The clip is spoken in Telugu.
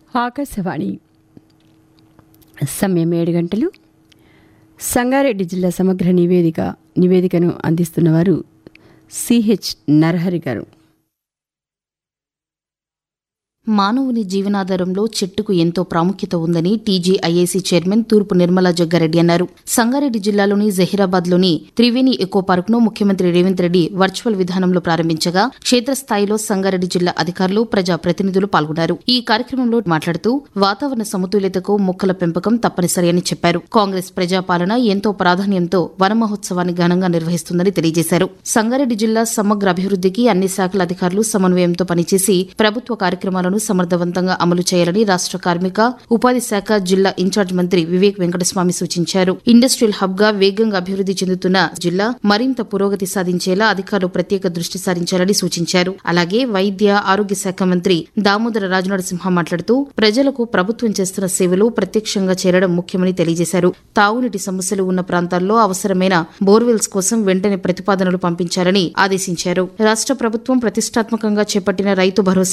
ఆకాశవాణి సమయం ఏడు గంటలు సంగారెడ్డి జిల్లా సమగ్ర నివేదిక నివేదికను అందిస్తున్నవారు సిహెచ్ నరహరి గారు మానవుని జీవనాధారంలో చెట్టుకు ఎంతో ప్రాముఖ్యత ఉందని టీజీఐఏసీ చైర్మన్ తూర్పు నిర్మలా జగ్గారెడ్డి అన్నారు సంగారెడ్డి జిల్లాలోని జహీరాబాద్లోని త్రివేణి ఎకో పార్కును ముఖ్యమంత్రి రేవంత్ రెడ్డి వర్చువల్ విధానంలో ప్రారంభించగా క్షేత్రస్థాయిలో సంగారెడ్డి జిల్లా అధికారులు ప్రజా ప్రతినిధులు పాల్గొన్నారు ఈ కార్యక్రమంలో మాట్లాడుతూ వాతావరణ సమతుల్యతకు మొక్కల పెంపకం తప్పనిసరి అని చెప్పారు కాంగ్రెస్ ప్రజాపాలన ఎంతో ప్రాధాన్యంతో వన మహోత్సవాన్ని ఘనంగా నిర్వహిస్తుందని తెలియజేశారు సంగారెడ్డి జిల్లా సమగ్ర అభివృద్ధికి అన్ని శాఖల అధికారులు సమన్వయంతో పనిచేసి ప్రభుత్వ కార్యక్రమాలను సమర్థవంతంగా అమలు చేయాలని రాష్ట కార్మిక ఉపాధి శాఖ జిల్లా ఇన్ఛార్జ్ మంత్రి వివేక్ వెంకటస్వామి సూచించారు ఇండస్ట్రియల్ హబ్ గా వేగంగా అభివృద్ది చెందుతున్న జిల్లా మరింత పురోగతి సాధించేలా అధికారులు ప్రత్యేక దృష్టి సారించాలని సూచించారు అలాగే వైద్య ఆరోగ్య శాఖ మంత్రి దామోదర రాజనరసింహ మాట్లాడుతూ ప్రజలకు ప్రభుత్వం చేస్తున్న సేవలు ప్రత్యక్షంగా చేరడం ముఖ్యమని తెలియజేశారు తాగునీటి సమస్యలు ఉన్న ప్రాంతాల్లో అవసరమైన బోర్వెల్స్ కోసం వెంటనే ప్రతిపాదనలు పంపించాలని ఆదేశించారు రాష్ట ప్రభుత్వం ప్రతిష్టాత్మకంగా చేపట్టిన రైతు భరోసా